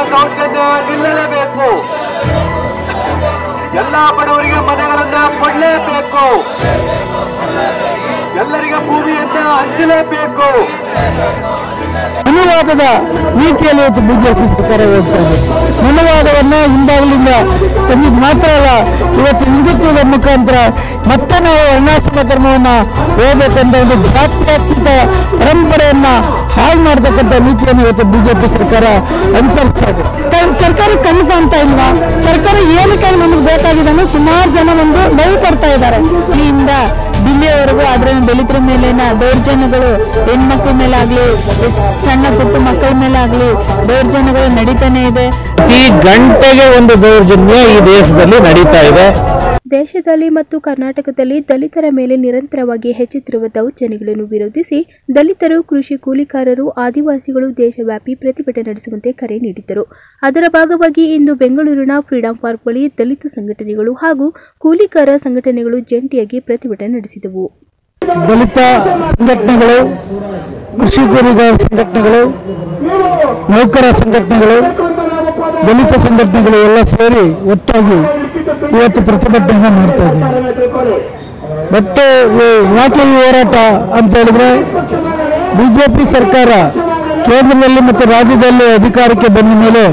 ದೌರ್ಜನ್ಯ ನಿಲ್ಲಲೇಬೇಕು ಎಲ್ಲಾ ಬಡವರಿಗೆ ಮನೆಗಳನ್ನ ಕೊಡಲೇಬೇಕು ಎಲ್ಲರಿಗೆ ಭೂಮಿಯನ್ನ ಹಂಚಲೇಬೇಕು ಮನುವಾದದ ನೀತಿಯಲ್ಲಿ ಇವತ್ತು ಬಿಜೆಪಿ ಸರ್ಕಾರ ಹೋಗ್ತಾ ಇದೆ ಮನುವಾದವನ್ನ ಹಿಂದಾಗಲಿಂದ ತಂದಿದ್ದು ಮಾತ್ರ ಅಲ್ಲ ಇವತ್ತು ಹಿಂದುತ್ವದ ಮುಖಾಂತರ ಮತ್ತೆ ನಾವು ವರ್ಣಾಶ್ರಮ ಧರ್ಮವನ್ನ ಹೋಗ್ಬೇಕಂತ ಒಂದು ಜಾತ್ಯತೀತ ಪರಂಪರೆಯನ್ನ ಹಾಳು ಮಾಡತಕ್ಕಂಥ ನೀತಿಯನ್ನು ಇವತ್ತು ಬಿಜೆಪಿ ಸರ್ಕಾರ ಅನುಸರಿಸ್ತಾ ಇದೆ ಸರ್ಕಾರ ಕಣ್ಣು ಕಾಣ್ತಾ ಇಲ್ವಾ ಸರ್ಕಾರ ಏನಕ್ಕೆ ನಮಗೆ ಬೇಕಾಗಿದೆ ಅನ್ನೋ ಸುಮಾರು ಜನ ಒಂದು ನೋವು ಪಡ್ತಾ ಇದ್ದಾರೆ ಇಲ್ಲಿಂದ ದಿಲ್ಲಿಯವರೆಗೂ ಆದ್ರೆ ದಲಿತರ ಮೇಲಿನ ದೌರ್ಜನ್ಯಗಳು ಹೆಣ್ಮಕ್ಳ ಮೇಲಾಗ್ಲಿ ಸಣ್ಣ ಪುಟ್ಟ ಮಕ್ಕಳ ಮೇಲಾಗ್ಲಿ ದೌರ್ಜನ್ಯಗಳು ನಡೀತಾನೆ ಇದೆ ಪ್ರತಿ ಗಂಟೆಗೆ ಒಂದು ದೌರ್ಜನ್ಯ ಈ ದೇಶದಲ್ಲಿ ನಡೀತಾ ಇದೆ ದೇಶದಲ್ಲಿ ಮತ್ತು ಕರ್ನಾಟಕದಲ್ಲಿ ದಲಿತರ ಮೇಲೆ ನಿರಂತರವಾಗಿ ಹೆಚ್ಚುತ್ತಿರುವ ದೌರ್ಜನ್ಯಗಳನ್ನು ವಿರೋಧಿಸಿ ದಲಿತರು ಕೃಷಿ ಕೂಲಿಕಾರರು ಆದಿವಾಸಿಗಳು ದೇಶವ್ಯಾಪಿ ಪ್ರತಿಭಟನೆ ನಡೆಸುವಂತೆ ಕರೆ ನೀಡಿದ್ದರು ಅದರ ಭಾಗವಾಗಿ ಇಂದು ಬೆಂಗಳೂರಿನ ಫ್ರೀಡಂ ಪಾರ್ಕ್ ಬಳಿ ದಲಿತ ಸಂಘಟನೆಗಳು ಹಾಗೂ ಕೂಲಿಕಾರ ಸಂಘಟನೆಗಳು ಜಂಟಿಯಾಗಿ ಪ್ರತಿಭಟನೆ ನಡೆಸಿದವು ದಲಿತ ಸಂಘಟನೆಗಳು ಕೃಷಿ ಕೂಲಿಗಾರ ಸಂಘಟನೆಗಳು ನೌಕರ ಸಂಘಟನೆಗಳು ದಲಿತ ಸಂಘಟನೆಗಳು ಎಲ್ಲ ಸೇರಿ ಒಟ್ಟಾಗಿ ಇವತ್ತು ಪ್ರತಿಭಟನೆಯನ್ನು ಮಾಡ್ತಾ ಇದ್ದೀವಿ ಬಟ್ ಈ- ಯಾಕೆ ಈ ಹೋರಾಟ ಅಂತ ಹೇಳಿದ್ರೆ ಬಿಜೆಪಿ ಸರ್ಕಾರ ಕೇಂದ್ರದಲ್ಲಿ ಮತ್ತು ರಾಜ್ಯದಲ್ಲಿ ಅಧಿಕಾರಕ್ಕೆ ಬಂದ ಮೇಲೆ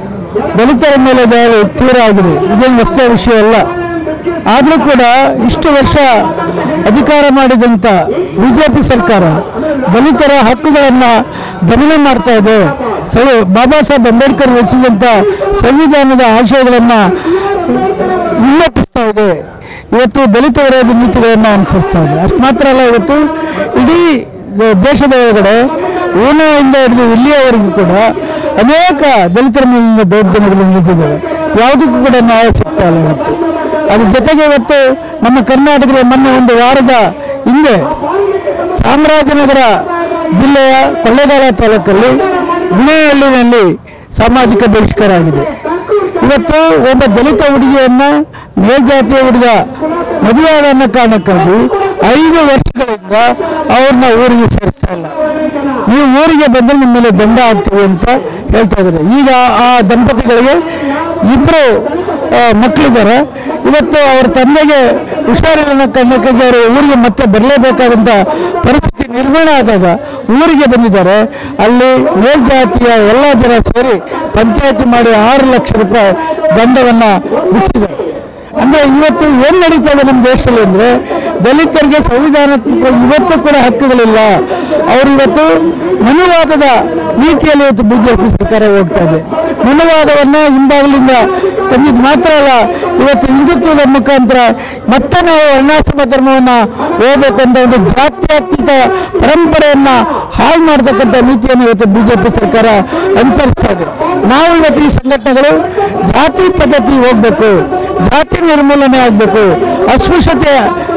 ದಲಿತರ ಮೇಲೆ ದಾಳಿ ತೀವ್ರ ಆಗಿದೆ ಇದೇನು ಹೊಸ ವಿಷಯ ಅಲ್ಲ ಆದರೂ ಕೂಡ ಇಷ್ಟು ವರ್ಷ ಅಧಿಕಾರ ಮಾಡಿದಂಥ ಬಿಜೆಪಿ ಸರ್ಕಾರ ದಲಿತರ ಹಕ್ಕುಗಳನ್ನು ದಮನ ಮಾಡ್ತಾ ಇದೆ ಸರಿ ಬಾಬಾ ಸಾಹೇಬ್ ಅಂಬೇಡ್ಕರ್ ರಚಿಸಿದಂಥ ಸಂವಿಧಾನದ ಆಶಯಗಳನ್ನು ಹಿಮ್ಮೆಟ್ಟಿಸ್ತಾ ಇದೆ ಇವತ್ತು ದಲಿತ ವಿರೋಧಿ ನೀತಿಗಳನ್ನು ಅನುಸರಿಸ್ತಾ ಇದೆ ಅಷ್ಟು ಮಾತ್ರ ಅಲ್ಲ ಇವತ್ತು ಇಡೀ ದೇಶದ ಒಳಗಡೆ ಊನೆಯಿಂದ ಹಿಡಿದು ಇಲ್ಲಿಯವರೆಗೂ ಕೂಡ ಅನೇಕ ದಲಿತರ ಮೇಲಿನ ದೌರ್ಜನ್ಯಗಳು ನಿಲ್ಲಿಸಿದ್ದಾವೆ ಯಾವುದಕ್ಕೂ ಕೂಡ ನ್ಯಾಯ ಸಿಗ್ತಾ ಇಲ್ಲ ಇವತ್ತು ಅದ್ರ ಜೊತೆಗೆ ಇವತ್ತು ನಮ್ಮ ಕರ್ನಾಟಕದ ಮೊನ್ನೆ ಒಂದು ವಾರದ ಹಿಂದೆ ಚಾಮರಾಜನಗರ ಜಿಲ್ಲೆಯ ಕೊಳ್ಳೇಗಾಲ ತಾಲೂಕಲ್ಲಿ ಗುಣಹಳ್ಳಿನಲ್ಲಿ ಸಾಮಾಜಿಕ ಬಹಿಷ್ಕಾರ ಆಗಿದೆ ಇವತ್ತು ಒಬ್ಬ ದಲಿತ ಹುಡುಗಿಯನ್ನ ಮೇಲ್ಜಾತಿಯ ಹುಡುಗ ಮದುವೆಯಾದ ಅನ್ನೋ ಕಾರಣಕ್ಕಾಗಿ ಐದು ವರ್ಷಗಳಿಂದ ಅವ್ರನ್ನ ಊರಿಗೆ ಸೇರಿಸ್ತಾ ಇಲ್ಲ ನೀವು ಊರಿಗೆ ಬಂದ್ರೆ ನಿಮ್ಮ ಮೇಲೆ ದಂಡ ಹಾಕ್ತೀವಿ ಅಂತ ಹೇಳ್ತಾ ಇದ್ದಾರೆ ಈಗ ಆ ದಂಪತಿಗಳಿಗೆ ಇಬ್ಬರು ಮಕ್ಕಳಿದ್ದಾರೆ ಇವತ್ತು ಅವ್ರ ತಂದೆಗೆ ಹುಷಾರಿಲ್ಲ ಕಾರಣಕ್ಕಾಗಿ ಅವರು ಊರಿಗೆ ಮತ್ತೆ ಬರಲೇಬೇಕಾದಂಥ ಪರಿಸ್ಥಿತಿ ನಿರ್ಮಾಣ ಆದಾಗ ಊರಿಗೆ ಬಂದಿದ್ದಾರೆ ಅಲ್ಲಿ ಮೇಲ್ಜಾತಿಯ ಎಲ್ಲ ಜನ ಸೇರಿ ಪಂಚಾಯತಿ ಮಾಡಿ ಆರು ಲಕ್ಷ ರೂಪಾಯಿ ದಂಡವನ್ನು ವಿಧಿಸಿದ್ದಾರೆ ಅಂದ್ರೆ ಇವತ್ತು ಏನ್ ನಡೀತಾ ಇದೆ ನಮ್ಮ ದೇಶದಲ್ಲಿ ಅಂದ್ರೆ ದಲಿತರಿಗೆ ಸಂವಿಧಾನಾತ್ಮಕ ಇವತ್ತು ಕೂಡ ಹಕ್ಕುಗಳಿಲ್ಲ ಅವರು ಇವತ್ತು ಮನುವಾದದ ನೀತಿಯಲ್ಲಿ ಇವತ್ತು ಬಿಜೆಪಿ ಸರ್ಕಾರ ಹೋಗ್ತಾ ಇದೆ ಮನುವಾದವನ್ನ ಹಿಂಬಾಗಲಿಂದ ತಂದಿದ್ದು ಮಾತ್ರ ಅಲ್ಲ ಇವತ್ತು ಹಿಂದುತ್ವದ ಮುಖಾಂತರ ಮತ್ತೆ ನಾವು ವರ್ಣಾಶ್ರಮ ಧರ್ಮವನ್ನ ಹೋಗ್ಬೇಕು ಅಂತ ಒಂದು ಜಾತ್ಯತೀತ ಪರಂಪರೆಯನ್ನ ಹಾಳು ಮಾಡತಕ್ಕಂಥ ನೀತಿಯನ್ನು ಇವತ್ತು ಬಿಜೆಪಿ ಸರ್ಕಾರ ಅನುಸರಿಸ್ತಾ ಇದೆ ನಾವು ಇವತ್ತು ಈ ಸಂಘಟನೆಗಳು ಜಾತಿ ಪದ್ಧತಿ ಹೋಗ್ಬೇಕು ಜಾತಿ ನಿರ್ಮೂಲನೆ ಆಗಬೇಕು ಅಸ್ಪೃಶ್ಯತೆ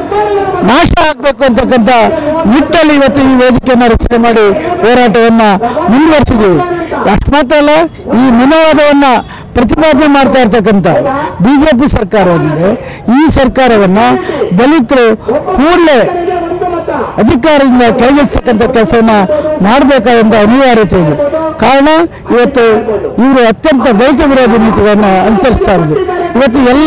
ನಾಶ ಆಗಬೇಕು ಅಂತಕ್ಕಂಥ ನಿಟ್ಟಲ್ಲಿ ಇವತ್ತು ಈ ವೇದಿಕೆಯನ್ನು ರಚನೆ ಮಾಡಿ ಹೋರಾಟವನ್ನು ಮುಂದುವರಿಸಿದ್ದೀವಿ ಅಷ್ಟು ಮಾತ್ರ ಅಲ್ಲ ಈ ಮನೋವಾದವನ್ನು ಪ್ರತಿಪಾದನೆ ಮಾಡ್ತಾ ಇರ್ತಕ್ಕಂಥ ಬಿಜೆಪಿ ಸರ್ಕಾರ ಏನಿದೆ ಈ ಸರ್ಕಾರವನ್ನು ದಲಿತರು ಕೂಡಲೇ ಅಧಿಕಾರದಿಂದ ಕೆಳಗಿಳಿಸ್ತಕ್ಕಂಥ ಕೆಲಸವನ್ನ ಮಾಡಬೇಕಾದಂಥ ಅನಿವಾರ್ಯತೆ ಇದೆ ಕಾರಣ ಇವತ್ತು ಇವರು ಅತ್ಯಂತ ದಲಿತ ವಿರೋಧಿ ನೀತಿಗಳನ್ನು ಅನುಸರಿಸ್ತಾ ಇರೋದು ಇವತ್ತು ಎಲ್ಲ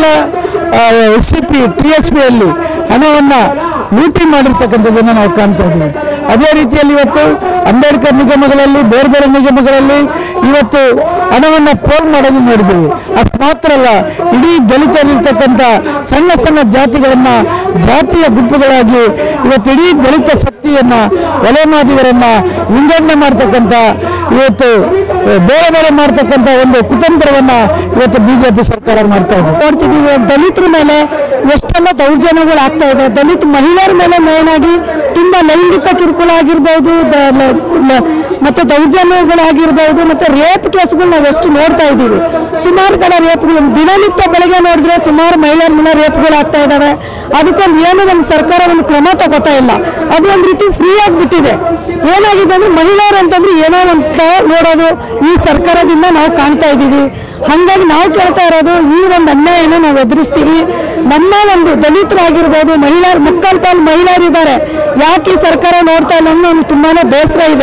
S C P T S ಪಿಯಲ್ಲಿ ಹಣವನ್ನು ಲೂಟಿ ಮಾಡಿರ್ತಕ್ಕಂಥದ್ದನ್ನು ನಾವು ಕಾಣ್ತಾ ಇದ್ದೀವಿ ಅದೇ ರೀತಿಯಲ್ಲಿ ಇವತ್ತು ಅಂಬೇಡ್ಕರ್ ನಿಗಮಗಳಲ್ಲಿ ಬೇರೆ ಬೇರೆ ನಿಗಮಗಳಲ್ಲಿ ಇವತ್ತು ಹಣವನ್ನು ಪೋಲ್ ಮಾಡೋದು ನೋಡಿದ್ದೀವಿ ಅಷ್ಟು ಮಾತ್ರ ಅಲ್ಲ ಇಡೀ ದಲಿತರಿರ್ತಕ್ಕಂಥ ಸಣ್ಣ ಸಣ್ಣ ಜಾತಿಗಳನ್ನ ಜಾತಿಯ ಗುಂಪುಗಳಾಗಿ ಇವತ್ತು ಇಡೀ ದಲಿತ ಶಕ್ತಿಯನ್ನ ಒಲೆಮಾದಿಗರನ್ನ ವಿಂಗಡಣೆ ಮಾಡ್ತಕ್ಕಂಥ ಇವತ್ತು ಬೇರೆ ಬೇರೆ ಮಾಡ್ತಕ್ಕಂಥ ಒಂದು ಕುತಂತ್ರವನ್ನ ಇವತ್ತು ಬಿಜೆಪಿ ಸರ್ಕಾರ ಮಾಡ್ತಾ ಇದೆ ನೋಡ್ತಿದ್ದೀವಿ ದಲಿತರ ಮೇಲೆ ಎಷ್ಟೆಲ್ಲ ದೌರ್ಜನ್ಯಗಳು ಆಗ್ತಾ ಇದೆ ದಲಿತ ಮಹಿಳೆಯರ ಮೇಲೆ ಮೇನ್ ಆಗಿ ತುಂಬಾ ಲೈಂಗಿಕ ಕಿರುಕುಳ ಆಗಿರ್ಬೋದು ದ- ಲ- ಲ- ಮತ್ತೆ ದೌರ್ಜನ್ಯಗಳಾಗಿರ್ಬೋದು ಮತ್ತೆ ರೇಪ್ ಕೇಸ್ಗಳು ನಾವು ಎಷ್ಟು ನೋಡ್ತಾ ಇದ್ದೀವಿ ಸುಮಾರು ಕಡೆ ರೇಪ್ಗಳು ದಿನನಿತ್ಯ ಬೆಳಗ್ಗೆ ನೋಡಿದ್ರೆ ಸುಮಾರು ಮಹಿಳೆಯರ ಮೇಲೆ ರೇಪ್ಗಳು ಆಗ್ತಾ ಇದಾವೆ ಅದಕ್ಕೊಂದು ಏನು ಒಂದು ಸರ್ಕಾರ ಒಂದು ಕ್ರಮ ತಗೋತಾ ಇಲ್ಲ ಅದು ಒಂದು ರೀತಿ ಫ್ರೀ ಆಗಿಬಿಟ್ಟಿದೆ ಏನಾಗಿದೆ ಅಂದ್ರೆ ಮಹಿಳೆಯರು ಅಂತಂದ್ರೆ ಏನೋ ಒಂದು ನೋಡೋದು ಈ ಸರ್ಕಾರದಿಂದ ನಾವು ಕಾಣ್ತಾ ಇದ್ದೀವಿ ಹಂಗಾಗಿ ನಾವು ಕೇಳ್ತಾ ಇರೋದು ಈ ಒಂದು ಅನ್ಯಾಯನ ನಾವು ಎದುರಿಸ್ತೀವಿ ನಮ್ಮ ಒಂದು ದಲಿತರಾಗಿರ್ಬೋದು ಮಹಿಳೆಯರು ಮುಕ್ಕಾಲ್ ಪಾಲ್ ಮಹಿಳೆಯರಿದ್ದಾರೆ ಯಾಕೆ ಈ ಸರ್ಕಾರ ನೋಡ್ತಾ ಇಲ್ಲ ಅನ್ನೋ ನಮ್ಗೆ ತುಂಬಾನೇ ಬೇಸರ ಇದೆ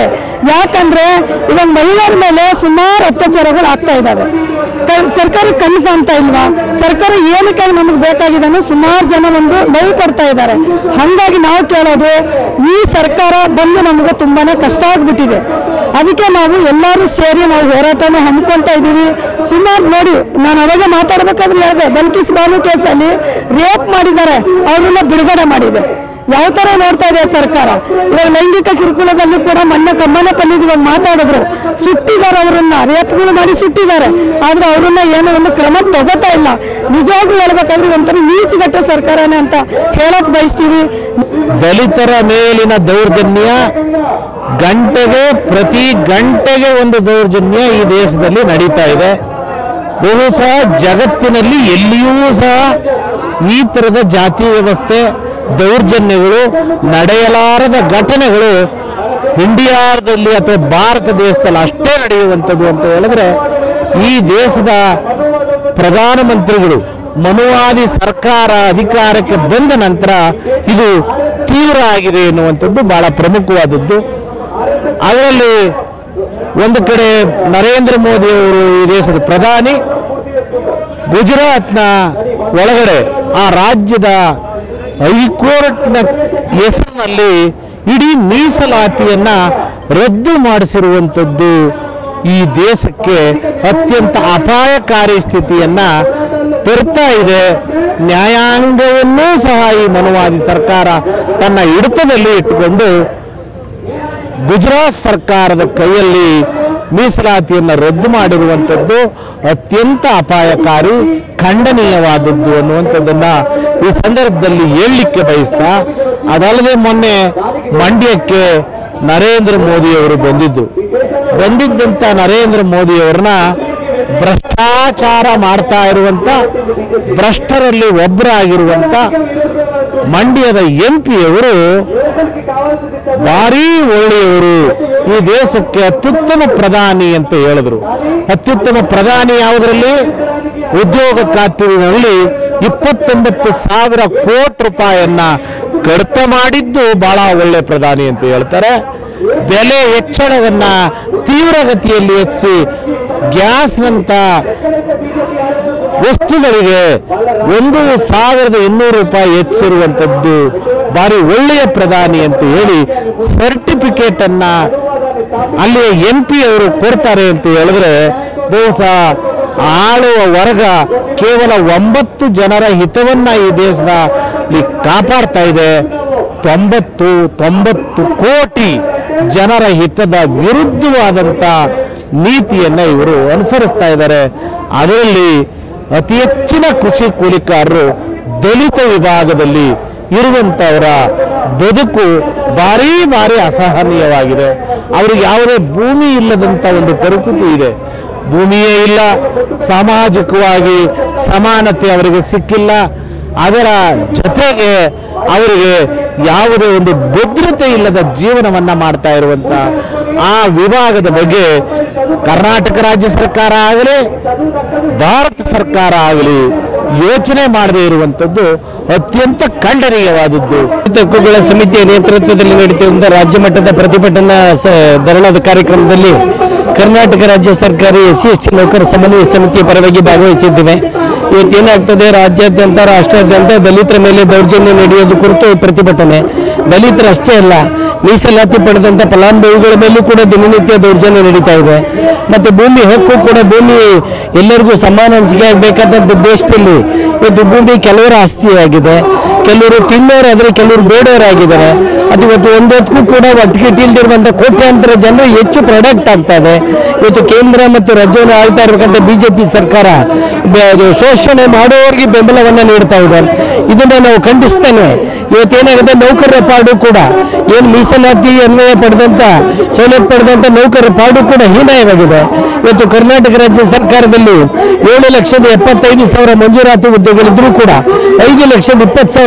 ಯಾಕಂದ್ರೆ ಇವಾಗ ಮಹಿಳೆಯರ ಮೇಲೆ ಸುಮಾರು ಅತ್ಯಾಚಾರಗಳು ಆಗ್ತಾ ಇದ್ದಾವೆ ಕ- ಸರ್ಕಾರ ಕಣ್ಣು ಕಾಣ್ತಾ ಇಲ್ವಾ ಸರ್ಕಾರ ಏನಕ್ಕೆ ನಮಗೆ ಬೇಕಾಗಿದೆ ಅನ್ನೋ ಸುಮಾರು ಜನ ಒಂದು ನೋವು ಪಡ್ತಾ ಇದ್ದಾರೆ ಹಾಗಾಗಿ ನಾವು ಕೇಳೋದು ಈ ಸರ್ಕಾರ ಬಂದು ನಮಗೆ ತುಂಬಾನೇ ಕಷ್ಟ ಆಗ್ಬಿಟ್ಟಿದೆ ಅದಕ್ಕೆ ನಾವು ಎಲ್ಲರೂ ಸೇರಿ ನಾವು ಹೋರಾಟನ ಹಮ್ಮಿಕೊಳ್ತಾ ಇದ್ದೀವಿ ಸುಮಾರು ನೋಡಿ ನಾನು ಅವಾಗ ಮಾತಾಡ್ಬೇಕಾದ್ರೆ ಹೇಳಿದೆ ಬಲ್ಕಿಸ್ ಬಾನು ಕೇಸಲ್ಲಿ ರೇಪ್ ಮಾಡಿದ್ದಾರೆ ಅವ್ರನ್ನ ಬಿಡುಗಡೆ ಮಾಡಿದೆ ಯಾವ ತರ ನೋಡ್ತಾ ಇದೆ ಸರ್ಕಾರ ಇವಾಗ ಲೈಂಗಿಕ ಕಿರುಕುಳದಲ್ಲಿ ಕೂಡ ಮೊನ್ನೆ ಕಮ್ಮನ ಪಲ್ಲಿದ್ ಇವಾಗ ಮಾತಾಡಿದ್ರು ಸುಟ್ಟಿದ್ದಾರೆ ಅವರನ್ನ ರೇಪ್ಗಳು ಮಾಡಿ ಸುಟ್ಟಿದ್ದಾರೆ ಆದ್ರೆ ಅವರನ್ನ ಏನೋ ಒಂದು ಕ್ರಮ ತಗೋತಾ ಇಲ್ಲ ನಿಜವಾಗ್ಲೂ ಹೇಳ್ಬೇಕಾದ್ರೆ ಒಂಥರ ನೀಚಗಟ್ಟ ಸರ್ಕಾರನೇ ಅಂತ ಹೇಳಕ್ ಬಯಸ್ತೀವಿ ದಲಿತರ ಮೇಲಿನ ದೌರ್ಜನ್ಯ ಗಂಟೆಗೆ ಪ್ರತಿ ಗಂಟೆಗೆ ಒಂದು ದೌರ್ಜನ್ಯ ಈ ದೇಶದಲ್ಲಿ ನಡೀತಾ ಇದೆ ಬಹುಶಃ ಜಗತ್ತಿನಲ್ಲಿ ಎಲ್ಲಿಯೂ ಸಹ ಈ ಥರದ ಜಾತಿ ವ್ಯವಸ್ಥೆ ದೌರ್ಜನ್ಯಗಳು ನಡೆಯಲಾರದ ಘಟನೆಗಳು ಇಂಡಿಯಾದಲ್ಲಿ ಅಥವಾ ಭಾರತ ದೇಶದಲ್ಲಿ ಅಷ್ಟೇ ನಡೆಯುವಂಥದ್ದು ಅಂತ ಹೇಳಿದ್ರೆ ಈ ದೇಶದ ಪ್ರಧಾನಮಂತ್ರಿಗಳು ಮನುವಾದಿ ಸರ್ಕಾರ ಅಧಿಕಾರಕ್ಕೆ ಬಂದ ನಂತರ ಇದು ತೀವ್ರ ಆಗಿದೆ ಎನ್ನುವಂಥದ್ದು ಬಹಳ ಪ್ರಮುಖವಾದದ್ದು ಅದರಲ್ಲಿ ಒಂದು ಕಡೆ ನರೇಂದ್ರ ಮೋದಿ ಅವರು ಈ ದೇಶದ ಪ್ರಧಾನಿ ಗುಜರಾತ್ನ ಒಳಗಡೆ ಆ ರಾಜ್ಯದ ಹೈಕೋರ್ಟ್ನ ಹೆಸರಿನಲ್ಲಿ ಇಡೀ ಮೀಸಲಾತಿಯನ್ನ ರದ್ದು ಮಾಡಿಸಿರುವಂಥದ್ದು ಈ ದೇಶಕ್ಕೆ ಅತ್ಯಂತ ಅಪಾಯಕಾರಿ ಸ್ಥಿತಿಯನ್ನ ತರ್ತಾ ಇದೆ ನ್ಯಾಯಾಂಗವನ್ನೂ ಸಹ ಈ ಮನುವಾದಿ ಸರ್ಕಾರ ತನ್ನ ಹಿಡಿತದಲ್ಲಿ ಇಟ್ಟುಕೊಂಡು ಗುಜರಾತ್ ಸರ್ಕಾರದ ಕೈಯಲ್ಲಿ ಮೀಸಲಾತಿಯನ್ನು ರದ್ದು ಮಾಡಿರುವಂಥದ್ದು ಅತ್ಯಂತ ಅಪಾಯಕಾರಿ ಖಂಡನೀಯವಾದದ್ದು ಅನ್ನುವಂಥದ್ದನ್ನ ಈ ಸಂದರ್ಭದಲ್ಲಿ ಹೇಳಲಿಕ್ಕೆ ಬಯಸ್ತಾ ಅದಲ್ಲದೆ ಮೊನ್ನೆ ಮಂಡ್ಯಕ್ಕೆ ನರೇಂದ್ರ ಮೋದಿಯವರು ಬಂದಿದ್ದು ಬಂದಿದ್ದಂಥ ನರೇಂದ್ರ ಮೋದಿಯವರನ್ನ ಭ್ರಷ್ಟಾಚಾರ ಮಾಡ್ತಾ ಇರುವಂತ ಭ್ರಷ್ಟರಲ್ಲಿ ಒಬ್ಬರಾಗಿರುವಂತ ಮಂಡ್ಯದ ಎಂ ಪಿಯವರು ಭಾರಿ ಒಳ್ಳೆಯವರು ಈ ದೇಶಕ್ಕೆ ಅತ್ಯುತ್ತಮ ಪ್ರಧಾನಿ ಅಂತ ಹೇಳಿದ್ರು ಅತ್ಯುತ್ತಮ ಪ್ರಧಾನಿ ಯಾವುದರಲ್ಲಿ ಉದ್ಯೋಗ ಖಾತ್ರಿನಲ್ಲಿ ಇಪ್ಪತ್ತೊಂಬತ್ತು ಸಾವಿರ ಕೋಟಿ ರೂಪಾಯಿಯನ್ನ ಕಡಿತ ಮಾಡಿದ್ದು ಬಹಳ ಒಳ್ಳೆ ಪ್ರಧಾನಿ ಅಂತ ಹೇಳ್ತಾರೆ ಬೆಲೆ ಹೆಚ್ಚಳವನ್ನ ತೀವ್ರಗತಿಯಲ್ಲಿ ಹೆಚ್ಚಿಸಿ ಗ್ಯಾಸ್ನಂತ ವಸ್ತುಗಳಿಗೆ ಒಂದು ಸಾವಿರದ ಇನ್ನೂರು ರೂಪಾಯಿ ಹೆಚ್ಚಿರುವಂಥದ್ದು ಭಾರಿ ಒಳ್ಳೆಯ ಪ್ರಧಾನಿ ಅಂತ ಹೇಳಿ ಸರ್ಟಿಫಿಕೇಟ್ ಅನ್ನ ಅಲ್ಲಿ ಎಂ ಪಿ ಅವರು ಕೊಡ್ತಾರೆ ಅಂತ ಹೇಳಿದ್ರೆ ಬಹುಶಃ ಆಳುವ ವರ್ಗ ಕೇವಲ ಒಂಬತ್ತು ಜನರ ಹಿತವನ್ನ ಈ ದೇಶದಲ್ಲಿ ಕಾಪಾಡ್ತಾ ಇದೆ ತೊಂಬತ್ತು ತೊಂಬತ್ತು ಕೋಟಿ ಜನರ ಹಿತದ ವಿರುದ್ಧವಾದಂಥ ನೀತಿಯನ್ನ ಇವರು ಅನುಸರಿಸ್ತಾ ಇದ್ದಾರೆ ಅದರಲ್ಲಿ ಅತಿ ಹೆಚ್ಚಿನ ಕೃಷಿ ಕೂಲಿಕಾರರು ದಲಿತ ವಿಭಾಗದಲ್ಲಿ ಇರುವಂತವರ ಬದುಕು ಭಾರಿ ಭಾರಿ ಅಸಹನೀಯವಾಗಿದೆ ಅವರಿಗೆ ಯಾವುದೇ ಭೂಮಿ ಇಲ್ಲದಂತ ಒಂದು ಪರಿಸ್ಥಿತಿ ಇದೆ ಭೂಮಿಯೇ ಇಲ್ಲ ಸಾಮಾಜಿಕವಾಗಿ ಸಮಾನತೆ ಅವರಿಗೆ ಸಿಕ್ಕಿಲ್ಲ ಅದರ ಜೊತೆಗೆ ಅವರಿಗೆ ಯಾವುದೇ ಒಂದು ಭದ್ರತೆ ಇಲ್ಲದ ಜೀವನವನ್ನ ಮಾಡ್ತಾ ಇರುವಂತ ಆ ವಿಭಾಗದ ಬಗ್ಗೆ ಕರ್ನಾಟಕ ರಾಜ್ಯ ಸರ್ಕಾರ ಆಗಲಿ ಭಾರತ ಸರ್ಕಾರ ಆಗಲಿ ಯೋಚನೆ ಮಾಡದೇ ಇರುವಂತದ್ದು ಅತ್ಯಂತ ಖಂಡನೀಯವಾದದ್ದು ಹಕ್ಕುಗಳ ಸಮಿತಿಯ ನೇತೃತ್ವದಲ್ಲಿ ನಡೀತಿರುವ ರಾಜ್ಯ ಮಟ್ಟದ ಪ್ರತಿಭಟನಾ ಸ- ಧರಣದ ಕಾರ್ಯಕ್ರಮದಲ್ಲಿ ಕರ್ನಾಟಕ ರಾಜ್ಯ ಸರ್ಕಾರಿ ಎಸ್ ಸಿ ಎಸ್ ಟಿ ನೌಕರ ಸಮನ್ವಯ ಸಮಿತಿಯ ಪರವಾಗಿ ಭಾಗವಹಿಸಿದ್ದೇವೆ ಇವತ್ತೇನಾಗ್ತದೆ ರಾಜ್ಯಾದ್ಯಂತ ರಾಷ್ಟ್ರಾದ್ಯಂತ ದಲಿತರ ಮೇಲೆ ದೌರ್ಜನ್ಯ ನಡೆಯೋದು ಕುರಿತು ಪ್ರತಿಭಟನೆ ದಲಿತರು ಅಷ್ಟೇ ಅಲ್ಲ ಮೀಸಲಾತಿ ಪಡೆದಂತ ಫಲಾನುಭವಿಗಳ ಮೇಲೂ ಕೂಡ ದಿನನಿತ್ಯ ದೌರ್ಜನ್ಯ ನಡೀತಾ ಇದೆ ಮತ್ತೆ ಭೂಮಿ ಹಕ್ಕು ಕೂಡ ಭೂಮಿ ಎಲ್ಲರಿಗೂ ಸಮಾನ ಹಂಚಿಕೆ ಆಗಬೇಕಾದಂಥ ದೇಶದಲ್ಲಿ ಇವತ್ತು ಭೂಮಿ ಕೆಲವರ ಆಸ್ತಿಯಾಗಿದೆ ಕೆಲವರು ತಿನ್ನೋರಾದ್ರೆ ಕೆಲವರು ಬೇಡವರಾಗಿದ್ದಾರೆ ಅದು ಇವತ್ತು ಒಂದೊತ್ತಿಗೂ ಕೂಡ ಒಟ್ಟಿಗೆ ಇಲ್ದಿರುವಂತ ಕೋಟ್ಯಾಂತರ ಜನರು ಹೆಚ್ಚು ಪ್ರಾಡಕ್ಟ್ ಆಗ್ತಾ ಇದೆ ಇವತ್ತು ಕೇಂದ್ರ ಮತ್ತು ರಾಜ್ಯವನ್ನು ಆಳ್ತಾ ಇರಬೇಕಂತ ಬಿಜೆಪಿ ಸರ್ಕಾರ ಬ- ಅದು ಶೋಷಣೆ ಮಾಡುವವರಿಗೆ ಬೆಂಬಲವನ್ನ ನೀಡ್ತಾ ಇದೆ ಇದನ್ನ ನಾವು ಖಂಡಿಸ್ತೇನೆ ಇವತ್ತೇನಾಗಿದೆ ನೌಕರರ ಪಾಡು ಕೂಡ ಏನು ಮೀಸಲಾತಿ ಅನ್ವಯ ಪಡೆದಂತ ಸೌಲಭ್ಯ ಪಡೆದಂತ ನೌಕರರ ಪಾಡು ಕೂಡ ಹೀನಾಯವಾಗಿದೆ ಇವತ್ತು ಕರ್ನಾಟಕ ರಾಜ್ಯ ಸರ್ಕಾರದಲ್ಲಿ ಏಳು ಲಕ್ಷದ ಎಪ್ಪತ್ತೈದು ಸಾವಿರ ಮಂಜೂರಾತಿ ಹುದ್ದೆಗಳಿದ್ರೂ ಕೂಡ ಐದು ಲಕ್ಷದ ಇಪ್ಪತ್ತು ಸಾವಿರ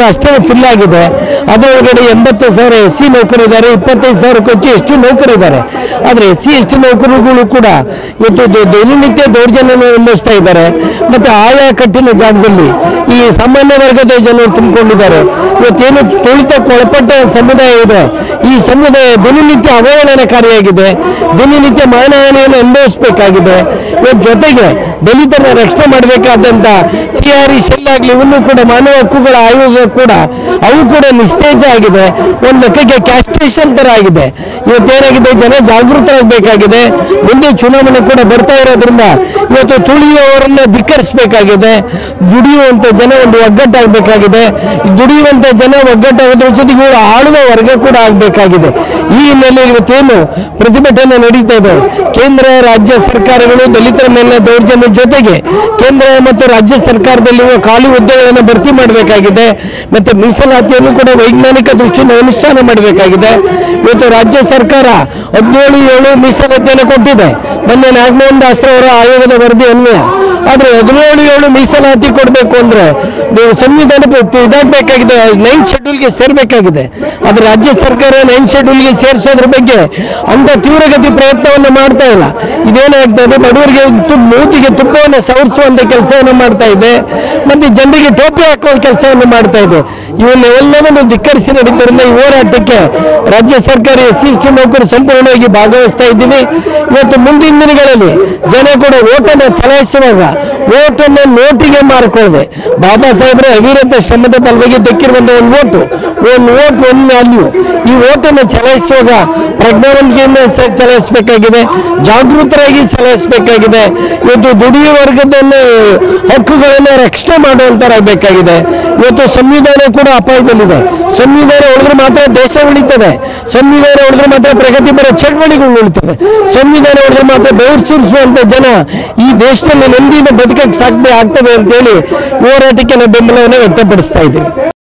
ಅಷ್ಟೇ ಫಿಲ್ ಆಗಿದೆ ಅದರೊಳಗಡೆ ಎಂಬತ್ತು ಸಾವಿರ ಎಸ್ ಸಿ ನೌಕರಿದ್ದಾರೆ ಇಪ್ಪತ್ತೈದು ಸಾವಿರಕ್ಕೆ ಹೆಚ್ಚು ಎಸ್ ಟಿ ನೌಕರಿದ್ದಾರೆ ಆದರೆ ಎಸ್ ಸಿ ಎಸ್ ಟಿ ನೌಕರರುಗಳು ಕೂಡ ಇವತ್ತು ದ- ದಿನನಿತ್ಯ ದೌರ್ಜನ್ಯ ಅನುಭವಿಸ್ತಾ ಇದ್ದಾರೆ ಮತ್ತು ಆಯಾ ಕಟ್ಟಿನ ಜಾಗದಲ್ಲಿ ಈ ಸಾಮಾನ್ಯ ವರ್ಗದ ಜನರು ತುಂಬಿಕೊಂಡಿದ್ದಾರೆ ಇವತ್ತೇನು ತುಳಿತಕ್ಕೆ ಒಳಪಟ್ಟ ಸಮುದಾಯ ಇದೆ ಈ ಸಮುದಾಯ ದಿನನಿತ್ಯ ಅವಹೇಳನಕಾರಿಯಾಗಿದೆ ದಿನನಿತ್ಯ ಮಾನಹಾನಿಯನ್ನು ಅನುಭವಿಸಬೇಕಾಗಿದೆ ಇವತ್ತು ಜೊತೆಗೆ ದಲಿತರ ರಕ್ಷಣೆ ಮಾಡಬೇಕಾದಂಥ ಸಿ ಆರ್ ಇ ಶೆಲ್ ಆಗಲಿ ಇವನ್ನು ಕೂಡ ಮಾನವ ಹಕ್ಕುಗಳ ಆಯೋಗ ಕೂಡ ಅವು ಕೂಡ ನಿಸ್ತೇಜ ಆಗಿದೆ ಒಂದು ಲೆಕ್ಕಕ್ಕೆ ಕ್ಯಾಸ್ಟೇಷನ್ ತರ ಆಗಿದೆ ಇವತ್ತೇನಾಗಿದೆ ಜನ ಜಾಗೃತರಾಗಬೇಕಾಗಿದೆ ಮುಂದೆ ಚುನಾವಣೆ ಕೂಡ ಬರ್ತಾ ಇರೋದ್ರಿಂದ ಇವತ್ತು ತುಳಿಯುವವರನ್ನ ಧಿಕ್ಕರಿಸಬೇಕಾಗಿದೆ ದುಡಿಯುವಂತ ಜನ ಒಂದು ಒಗ್ಗಟ್ಟಾಗಬೇಕಾಗಿದೆ ದುಡಿಯುವಂತ ಜನ ಒಗ್ಗಟ್ಟಾಗೋದ್ರ ಜೊತೆಗೆ ಇವರು ಆಳುವ ವರ್ಗ ಕೂಡ ಆಗಬೇಕಾಗಿದೆ ಈ ಹಿನ್ನೆಲೆಯಲ್ಲಿ ಇವತ್ತೇನು ಪ್ರತಿಭಟನೆ ನಡೀತಾ ಇದೆ ಕೇಂದ್ರ ರಾಜ್ಯ ಸರ್ಕಾರಗಳು ದಲಿತರ ಮೇಲಿನ ದೌರ್ಜನ್ಯ ಜೊತೆಗೆ ಕೇಂದ್ರ ಮತ್ತು ರಾಜ್ಯ ಸರ್ಕಾರದಲ್ಲಿರುವ ಖಾಲಿ ಹುದ್ದೆಗಳನ್ನು ಭರ್ತಿ ಮಾಡಬೇಕಾಗಿದೆ ಮತ್ತೆ ಮೀಸಲಾತಿಯನ್ನು ಕೂಡ ವೈಜ್ಞಾನಿಕ ದೃಷ್ಟಿಯಿಂದ ಅನುಷ್ಠಾನ ಮಾಡಬೇಕಾಗಿದೆ ಇವತ್ತು ರಾಜ್ಯ ಸರ್ಕಾರ ಹದಿನೇಳು ಏಳು ಮೀಸಲಾತಿಯನ್ನು ಕೊಟ್ಟಿದೆ ಮೊನ್ನೆ ನಾಗಮೋಹನ್ ದಾಸ್ರ ಅವರ ಆಯೋಗದ ವರದಿ ಅನ್ವಯ ಆದ್ರೆ ಹದಿನೇಳು ಏಳು ಮೀಸಲಾತಿ ಕೊಡಬೇಕು ಅಂದ್ರೆ ನೀವು ಸಂವಿಧಾನ ಇದಾಗಬೇಕಾಗಿದೆ ನೈನ್ ಶೆಡ್ಯೂಲ್ಗೆ ಸೇರ್ಬೇಕಾಗಿದೆ ಅದು ರಾಜ್ಯ ಸರ್ಕಾರ ನೈನ್ ಶೆಡ್ಯೂಲ್ಗೆ ಸೇರಿಸೋದ್ರ ಬಗ್ಗೆ ಅಂತ ತೀವ್ರಗತಿ ಪ್ರಯತ್ನವನ್ನು ಮಾಡ್ತಾ ಇಲ್ಲ ಇದೇನಾಗ್ತಾ ಇದೆ ಬಡವರಿಗೆ ತು- ಮೂತಿಗೆ ತುಪ್ಪವನ್ನು ಸವರಿಸುವಂತ ಕೆಲಸವನ್ನು ಮಾಡ್ತಾ ಇದೆ ಮತ್ತೆ ಜನರಿಗೆ ಟೋಪಿ ಹಾಕುವ ಕೆಲಸವನ್ನು ಮಾಡ್ತಾ ಇದೆ ಇವನ್ನೆಲ್ಲವನ್ನು ಧಿಕ್ಕರಿಸಿ ನಡೀತಿರೋದ್ರಿಂದ ಈ ಹೋರಾಟಕ್ಕೆ ರಾಜ್ಯ ಸರ್ಕಾರ ಎಸ್ ಸಿ ಎಸ್ ಟಿ ನೌಕರು ಸಂಪೂರ್ಣವಾಗಿ ಭಾಗವಹಿಸ್ತಾ ಇದ್ದೀವಿ ಇವತ್ತು ಮುಂದಿನ ದಿನಗಳಲ್ಲಿ ಜನ ಕೂಡ ಓಟನ್ನು ಚಲಾಯಿಸುವಾಗ ಓಟನ್ನು ನೋಟಿಗೆ ಮಾರಿಕೊಳ್ಳದೆ ಬಾಬಾ ಸಾಹೇಬ್ರ ಅವಿರತ ಶ್ರಮದ ಬಲವಾಗಿ ದಕ್ಕಿರುವಂತಹ ಒಂದು ಓಟು ಒಂದು ಓಟ್ ಒಂದು ವ್ಯಾಲ್ಯೂ ಈ ಓಟನ್ನು ಚಲಾಯಿಸುವಾಗ ಪ್ರಜ್ಞಾವಂತಿಕೆಯಿಂದ ಸ- ಚಲಾಯಿಸಬೇಕಾಗಿದೆ ಜಾಗೃತರಾಗಿ ಚಲಾಯಿಸಬೇಕಾಗಿದೆ ಇವತ್ತು ದುಡಿಯುವ ವರ್ಗದಲ್ಲಿ ಹಕ್ಕುಗಳನ್ನು ರಕ್ಷಣೆ ಮಾಡುವಂತರಾಗಬೇಕಾಗಿದೆ ಇವತ್ತು ಸಂವಿಧಾನ ಕೂಡ ಅಪಾಯದಲ್ಲಿದೆ ಸಂವಿಧಾನ ಉಳಿದ್ರೆ ಮಾತ್ರ ದೇಶ ಉಳಿತದೆ ಸಂವಿಧಾನ ಉಳಿದ್ರೆ ಮಾತ್ರ ಪ್ರಗತಿಪರ ಚಳವಳಿಗಳು ಉಳಿತವೆ ಸಂವಿಧಾನ ಉಳಿದ್ರೆ ಮಾತ್ರ ಬೆವರು ಸುರಿಸುವಂತ ಜನ ಈ ದೇಶದಲ್ಲಿ ನೆಮ್ಮದಿಯಿಂದ ಬದುಕಕ್ಕೆ ಸಾಧ್ಯ ಆಗ್ತದೆ ಅಂತೇಳಿ ಹೋರಾಟಕ್ಕೆ ನಾವು ಬೆಂಬಲವನ್ನು ವ್ಯಕ್ತಪಡಿಸ್ತಾ ಇದ್ದೀವಿ